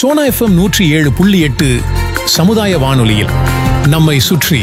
Sona FM நூற்றி ஏழு புள்ளி எட்டு சமுதாய வானொலியில் நம்மை சுற்றி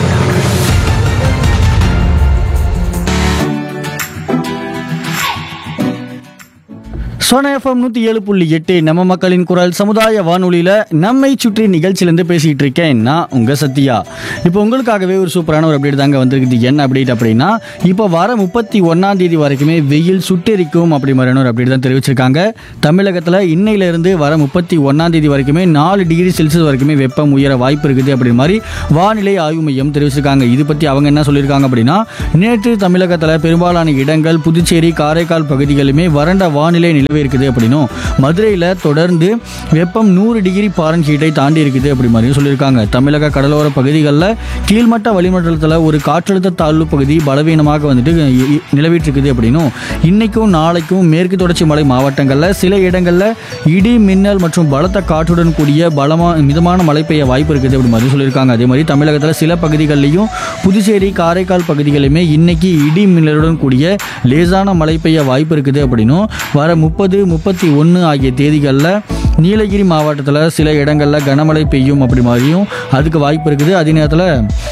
சோனா எஃப்எம் நூற்றி ஏழு புள்ளி எட்டு நம்ம மக்களின் குரல் சமுதாய வானொலியில் நம்மை சுற்றி நிகழ்ச்சியிலேருந்து பேசிகிட்டு இருக்கேன் நான் உங்கள் சத்யா இப்போ உங்களுக்காகவே ஒரு சூப்பரான ஒரு அப்டேட் தாங்க வந்திருக்குது என்ன அப்டேட் அப்படின்னா இப்போ வர முப்பத்தி ஒன்றாம் தேதி வரைக்குமே வெயில் சுட்டெரிக்கும் அப்படி மாதிரியான ஒரு அப்டேட் தான் தெரிவிச்சிருக்காங்க தமிழகத்தில் இன்னையிலேருந்து வர முப்பத்தி ஒன்றாம் தேதி வரைக்குமே நாலு டிகிரி செல்சியஸ் வரைக்குமே வெப்பம் உயர வாய்ப்பு இருக்குது அப்படி மாதிரி வானிலை ஆய்வு மையம் தெரிவிச்சிருக்காங்க இது பற்றி அவங்க என்ன சொல்லியிருக்காங்க அப்படின்னா நேற்று தமிழகத்தில் பெரும்பாலான இடங்கள் புதுச்சேரி காரைக்கால் பகுதிகளுமே வறண்ட வானிலை நிலவி இருக்குது அப்படின்னும் மதுரையில் தொடர்ந்து வெப்பம் நூறு டிகிரி பாரன் ஹீட்டை தாண்டி இருக்குது அப்படி மாதிரியும் சொல்லியிருக்காங்க தமிழக கடலோர பகுதிகளில் கீழ்மட்ட வளிமண்டலத்தில் ஒரு காற்றழுத்த தாழ்வு பகுதி பலவீனமாக வந்துட்டு இ- இ- நிலவிட்டு இருக்குது அப்படின்னும் இன்னைக்கும் நாளைக்கும் மேற்கு தொடர்ச்சி மலை மாவட்டங்களில் சில இடங்களில் இடி மின்னல் மற்றும் பலத்த காற்றுடன் கூடிய பலமா மிதமான மழை பெய்ய வாய்ப்பு இருக்குது அப்படி மாதிரி சொல்லியிருக்காங்க அதே மாதிரி தமிழகத்தில் சில பகுதிகளிலையும் புதுச்சேரி காரைக்கால் பகுதிகளிலுமே இன்னைக்கு இடி மின்னலுடன் கூடிய லேசான மழை பெய்ய வாய்ப்பு இருக்குது அப்படின்னும் வர முப்பது முப்பத்தி ஒன்று ஆகிய தேதிகளில் நீலகிரி மாவட்டத்தில் சில இடங்களில் கனமழை பெய்யும் அப்படி மாதிரியும் அதுக்கு வாய்ப்பு இருக்குது அதே நேரத்தில்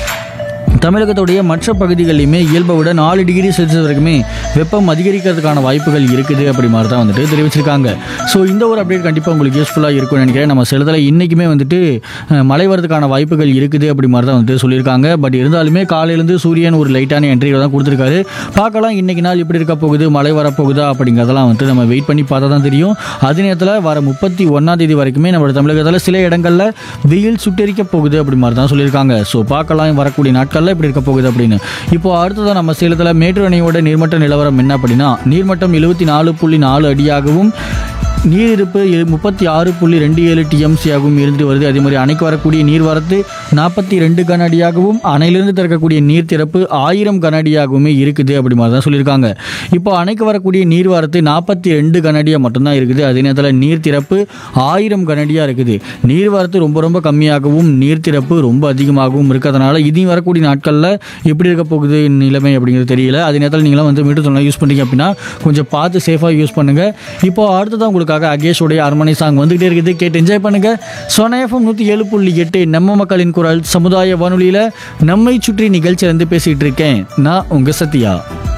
தமிழகத்துடைய மற்ற பகுதிகளிலுமே இயல்பை விட நாலு டிகிரி செல்சியஸ் வரைக்குமே வெப்பம் அதிகரிக்கிறதுக்கான வாய்ப்புகள் இருக்குது அப்படி மாதிரி தான் வந்துட்டு தெரிவிச்சிருக்காங்க ஸோ இந்த ஒரு அப்டேட் கண்டிப்பாக உங்களுக்கு யூஸ்ஃபுல்லாக இருக்கும்னு நினைக்கிறேன் நம்ம செலுத்தல இன்றைக்குமே வந்துட்டு அஹ், மழை வரதுக்கான வாய்ப்புகள் இருக்குது அப்படி மாதிரி தான் வந்துட்டு சொல்லியிருக்காங்க பட் இருந்தாலுமே காலையிலேருந்து சூரியன் ஒரு லைட்டான என்ட்ரிகளை தான் கொடுத்துருக்காரு பார்க்கலாம் இன்னைக்கு நாள் எப்படி இருக்க போகுது மழை வரப்போகுதா அப்படிங்கிறதெல்லாம் வந்துட்டு நம்ம வெயிட் பண்ணி பார்த்தா தான் தெரியும் அதே நேரத்தில் வர முப்பத்தி ஒன்றாம் தேதி வரைக்குமே நம்மளோட தமிழகத்தில் சில இடங்களில் வெயில் சுட்டெரிக்க போகுது அப்படி மாதிரி தான் சொல்லியிருக்காங்க ஸோ பார்க்கலாம் வரக்கூடிய நாட்களில் இப்படி இருக்க போகுது அப்படின்னு இப்போ அடுத்ததான் நம்ம சேலத்தில் மேட்டூர் அணையோட நீர்மட்ட நிலவரம் என்ன அப்படின்னா நீர்மட்டம் எழுபத்தி நாலு புள்ளி நாலு அடியாகவும் நீர் இருப்பு முப்பத்தி ஆறு புள்ளி ரெண்டு ஏழு டிஎம்சியாகவும் இருந்துட்டு வருது அதே மாதிரி அணைக்கு வரக்கூடிய நீர்வரத்து நாற்பத்தி ரெண்டு கன அடியாகவும் அணையிலிருந்து திறக்கக்கூடிய நீர் திறப்பு ஆயிரம் கன அடியாகவுமே இருக்குது அப்படி மாதிரி தான் சொல்லியிருக்காங்க இப்போ அணைக்கு வரக்கூடிய நீர்வரத்து நாற்பத்தி ரெண்டு கனடியாக மட்டும்தான் இருக்குது அதே நேரத்தில் நீர் திறப்பு ஆயிரம் கனடியாக இருக்குது நீர்வரத்து ரொம்ப ரொம்ப கம்மியாகவும் நீர் திறப்பு ரொம்ப அதிகமாகவும் இருக்கிறதுனால இனி வரக்கூடிய நாட்களில் எப்படி இருக்க போகுது நிலைமை அப்படிங்கிறது தெரியல அதே நேரத்தில் நீங்களாம் வந்து மீட்டர் சொன்னால் யூஸ் பண்ணீங்க அப்படின்னா கொஞ்சம் பார்த்து சேஃபாக யூஸ் பண்ணுங்கள் இப்போ அடுத்ததான் உங்களுக்காக அகேஷோடைய அரண்மனை சாங் வந்துகிட்டே இருக்குது கேட்டு என்ஜாய் பண்ணுங்கள் சொனேஃபம் நூற்றி ஏழு புள்ளி எட்டு நம்ம மக்களின் குரல் சமுதாய வானொலியில் நம்மை சுற்றி நிகழ்ச்சியிலேருந்து பேசிகிட்டு இருக்கேன் நான் உங்கள் சத்யா